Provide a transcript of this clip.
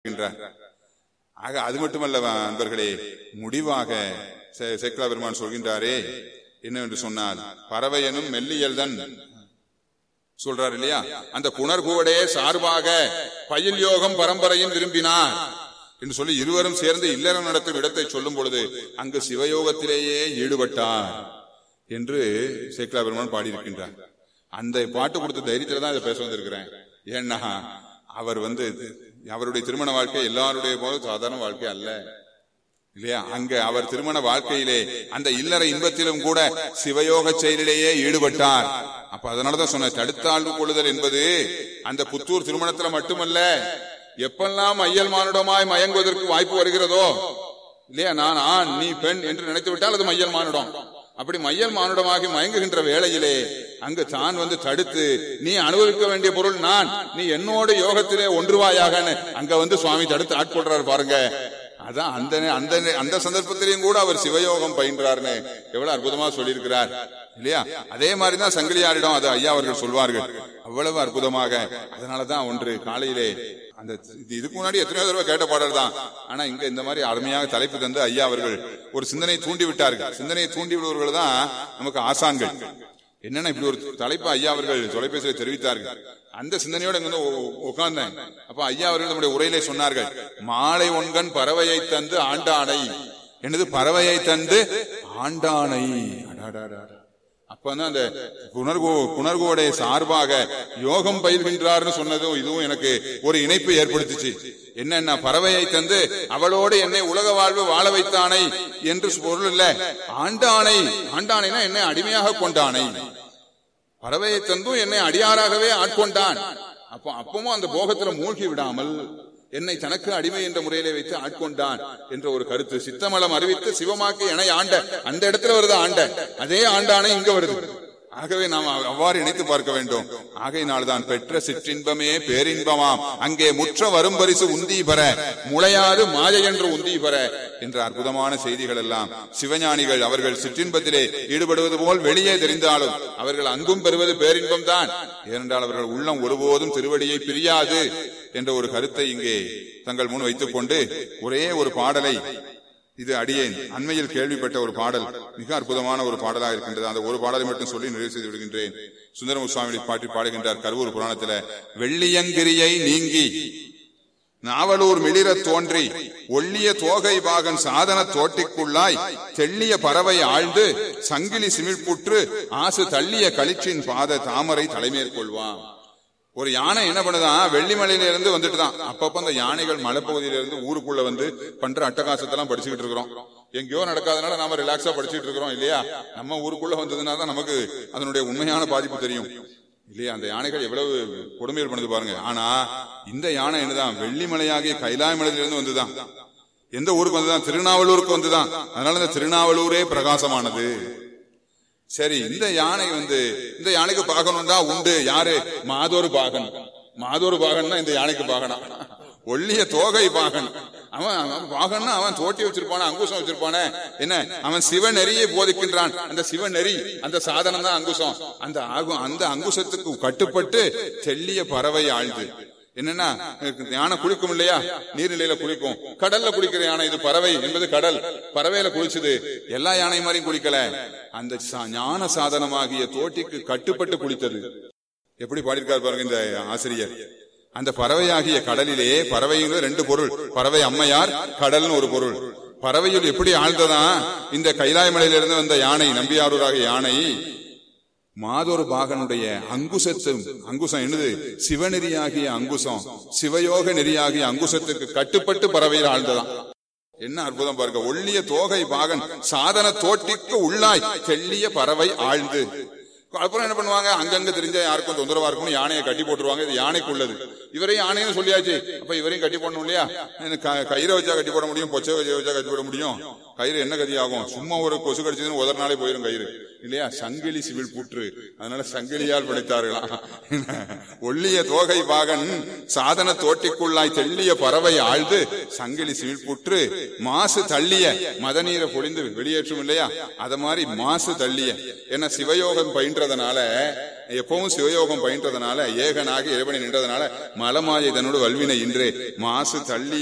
என்றார் ஆக அது மட்டுமல்ல அன்பர்களே முடிவாக சே- சேக்கலா பெருமான் சொல்கின்றாரே என்னவென்று சொன்னால் பறவை எனும் மெல்லியல்தன் சொல்றார் இல்லையா அந்த புனர்கூடே சார்பாக பயில் யோகம் பரம்பரையும் விரும்பினார் என்று சொல்லி இருவரும் சேர்ந்து இல்லறம் நடத்தும் இடத்தை சொல்லும் பொழுது அங்கு சிவயோகத்திலேயே ஈடுபட்டார் என்று சேக்கலா பெருமான் பாடியிருக்கின்றார் அந்த பாட்டு கொடுத்த தைரியத்துல தான் இதை பேச வந்திருக்கிறேன் ஏன்னா அவர் வந்து அவருடைய திருமண வாழ்க்கை எல்லாருடைய போது சாதாரண வாழ்க்கை அல்ல இல்லையா அங்க அவர் திருமண வாழ்க்கையிலே அந்த இல்லற இன்பத்திலும் கூட சிவயோக செயலிலேயே ஈடுபட்டார் அப்ப அதனாலதான் சொன்ன தடுத்தாழ்வு கொள்ளுதல் என்பது அந்த புத்தூர் திருமணத்துல மட்டுமல்ல எப்பெல்லாம் ஐயல் மானுடமாய் மயங்குவதற்கு வாய்ப்பு வருகிறதோ இல்லையா நான் ஆண் நீ பெண் என்று நினைத்து விட்டால் அது மையல் மானுடம் அப்படி மையல் மானுடமாகி மயங்குகின்ற வேளையிலே அங்கு தான் வந்து தடுத்து நீ அனுபவிக்க வேண்டிய பொருள் நான் நீ என்னோட யோகத்திலே ஒன்றுவாயாக அங்க வந்து சுவாமி தடுத்து ஆட்கொள்றாரு பாருங்க அதான் அந்த அந்த அந்த சந்தர்ப்பத்திலையும் கூட அவர் சிவயோகம் பயின்றார்னு எவ்வளவு அற்புதமா சொல்லியிருக்கிறார் இல்லையா அதே மாதிரிதான் சங்கிலியாரிடம் அது ஐயா அவர்கள் சொல்வார்கள் அவ்வளவு அற்புதமாக அதனாலதான் ஒன்று காலையிலே அந்த இது- இதுக்கு முன்னாடி எத்தனையோ தடவை கேட்ட பாடல் தான் ஆனா இங்க இந்த மாதிரி அருமையாக தலைப்பு தந்து ஐயா அவர்கள் ஒரு சிந்தனையை தூண்டி விட்டார்கள் சிந்தனையை தூண்டி விடுவர்கள் தான் நமக்கு ஆசான்கள் என்னன்னா இப்படி ஒரு தலைப்பு ஐயா அவர்கள் தொலைபேசியில் தெரிவித்தார்கள் அந்த சிந்தனையோட இங்க வந்து உ- உட்கார்ந்தேன் அப்ப ஐயா அவர்கள் நம்முடைய உரையிலே சொன்னார்கள் மாலை ஒன்கண் பறவையை தந்து ஆண்டானை என்னது பறவையை தந்து ஆண்டானை அடாடாடாடா. அப்ப வந்து அந்த புனர்கோ புனர்கோடை சார்பாக யோகம் பயில்கின்றார்னு சொன்னதும் இதுவும் எனக்கு ஒரு இணைப்பு ஏற்படுத்துச்சு என்னன்னா பறவையை தந்து அவளோடு என்னை உலக வாழ்வு வாழ வைத்தானை என்று பொருள் இல்ல ஆண்டானை ஆண்டானைனா என்னை அடிமையாக கொண்டானை பறவையை தந்தும் என்னை அடியாராகவே ஆட்கொண்டான் அப்போ அப்பவும் அந்த போகத்துல மூழ்கி விடாமல் என்னை தனக்கு அடிமை என்ற முறையிலே வைத்து ஆட்கொண்டான் என்ற ஒரு கருத்து சித்தமலம் அறிவித்து சிவமாக்கி என ஆண்ட அந்த இடத்துல வருது ஆண்ட அதே ஆண்டானே இங்க வருது ஆகவே நாம் அவ்- அவ்வாறு இணைத்து பார்க்க வேண்டும் ஆகையினால்தான் பெற்ற சிற்றின்பமே பேரின்பமாம் அங்கே முற்ற வரும் பரிசு உந்தி பெற முளையாது மாயை என்று உந்தி பெற என்ற அற்புதமான செய்திகள் எல்லாம் சிவஞானிகள் அவர்கள் சிற்றின்பத்திலே ஈடுபடுவது போல் வெளியே தெரிந்தாலும் அவர்கள் அங்கும் பெறுவது பேரின்பம் தான் ஏனென்றால் அவர்கள் உள்ளம் ஒருபோதும் திருவடியை பிரியாது என்ற ஒரு கருத்தை இங்கே தங்கள் முன் வைத்துக் கொண்டு ஒரே ஒரு பாடலை இது அடியேன் அண்மையில் கேள்விப்பட்ட ஒரு பாடல் மிக அற்புதமான ஒரு பாடலாக இருக்கின்றது அந்த ஒரு பாடலை மட்டும் சொல்லி நிறைவு செய்து விடுகின்றேன் சுந்தரமு சுவாமி பாட்டி பாடுகின்றார் கருவூர் புராணத்துல வெள்ளியங்கிரியை நீங்கி நாவலூர் மிளிரத் தோன்றி ஒள்ளிய தோகை பாகன் சாதன தோட்டிக்குள்ளாய் தெள்ளிய பறவை ஆழ்ந்து சங்கிலி சிமிழ்புற்று ஆசு தள்ளிய களிற்றின் பாத தாமரை தலைமேற்கொள்வான் ஒரு யானை என்ன பண்ணுதான் வெள்ளிமலையில இருந்து வந்துட்டு தான் அப்பப்ப அந்த யானைகள் மலைப்பகுதியில இருந்து ஊருக்குள்ள வந்து பண்ற அட்டகாசத்தெல்லாம் படிச்சுக்கிட்டு இருக்கிறோம் எங்கேயோ நடக்காதனால நாம ரிலாக்ஸா படிச்சுட்டு இருக்கிறோம் இல்லையா நம்ம ஊருக்குள்ள வந்ததுனால தான் நமக்கு அதனுடைய உண்மையான பாதிப்பு தெரியும் இல்லையா அந்த யானைகள் எவ்வளவு கொடுமைகள் பண்ணுது பாருங்க ஆனா இந்த யானை என்னதான் வெள்ளிமலையாகிய கைலாய மலையிலிருந்து வந்துதான் எந்த ஊருக்கு வந்துதான் திருநாவலூருக்கு வந்துதான் அதனால இந்த திருநாவலூரே பிரகாசமானது சரி இந்த யானை வந்து இந்த யானைக்கு பாகனம் தான் உண்டு யாரு மாதோரு பாகன் மாதோரு பாகன் தான் இந்த யானைக்கு பாகனா ஒல்லிய தோகை பாகன் அவன் அவன் பாகன்னா அவன் தோட்டி வச்சிருப்பானே அங்குசம் வச்சிருப்பானே என்ன அவன் சிவநெறியை போதிக்கின்றான் அந்த சிவநெறி அந்த சாதனம் தான் அங்குசம் அந்த ஆகும் அந்த அங்குசத்துக்கு கட்டுப்பட்டு தெள்ளிய பறவை ஆழ்ந்து என்னன்னா யானை குளிக்கும் இல்லையா நீர்நிலையில குளிக்கும் கடல்ல குளிக்கிற யானை இது பறவை என்பது கடல் பறவையில குளிச்சுது எல்லா யானை மாதிரியும் குளிக்கல அந்த சா- ஞான சாதனமாகிய தோட்டிக்கு கட்டுப்பட்டு குளித்தது எப்படி பாடியிருக்காரு பாருங்க இந்த ஆசிரியர் அந்த பறவையாகிய கடலிலே பறவைங்கிறது ரெண்டு பொருள் பறவை அம்மையார் கடல்னு ஒரு பொருள் பறவையில் எப்படி ஆழ்ந்ததா இந்த கைலாய மலையிலிருந்து வந்த யானை நம்பியாரூராகிய யானை மாதொரு பாகனுடைய அங்குசத்து அங்குசம் என்னது சிவநெறியாகிய அங்குசம் சிவயோக நெறியாகிய அங்குசத்துக்கு கட்டுப்பட்டு பறவையில் ஆழ்ந்ததாம் என்ன அற்புதம் பாருங்க ஒள்ளிய தோகை பாகன் சாதன தோட்டிக்கு உள்ளாய் தெள்ளிய பறவை ஆழ்ந்து அப்புறம் என்ன பண்ணுவாங்க அங்கங்க தெரிஞ்ச யாருக்கும் தொந்தரவா இருக்கும்னு யானையை கட்டி போட்டுருவாங்க இது யானைக்கு உள்ளது இவரையும் யானைன்னு சொல்லியாச்சு அப்ப இவரையும் கட்டி போடணும் இல்லையா என்ன க- கயிறை வச்சா கட்டி போட முடியும் பொச்சை வச்சா வச்சா கட்டி போட முடியும் கயிறு என்ன கதி ஆகும் சும்மா ஒரு கொசு கடிச்சதுன்னு உதறினாலே போயிடும் கயிறு இல்லையா சங்கிலி சிவில் புற்று அதனால சங்கிலியால் படைத்தார்களாம் ஒள்ளிய தோகை வாகன் சாதன தோட்டிக்குள்ளாய் தெள்ளிய பறவை ஆழ்ந்து சங்கிலி சிவில் புற்று மாசு தள்ளிய மதநீரை பொழிந்து வெளியேற்றும் இல்லையா அத மாதிரி மாசு தள்ளிய ஏன்னா சிவயோகம் பயின்றதுனால எப்பவும் சிவயோகம் பயின்றதுனால ஏகனாக இறைவனை நின்றதுனால மலமாய இதனோடு வல்வினை இன்று மாசு தள்ளி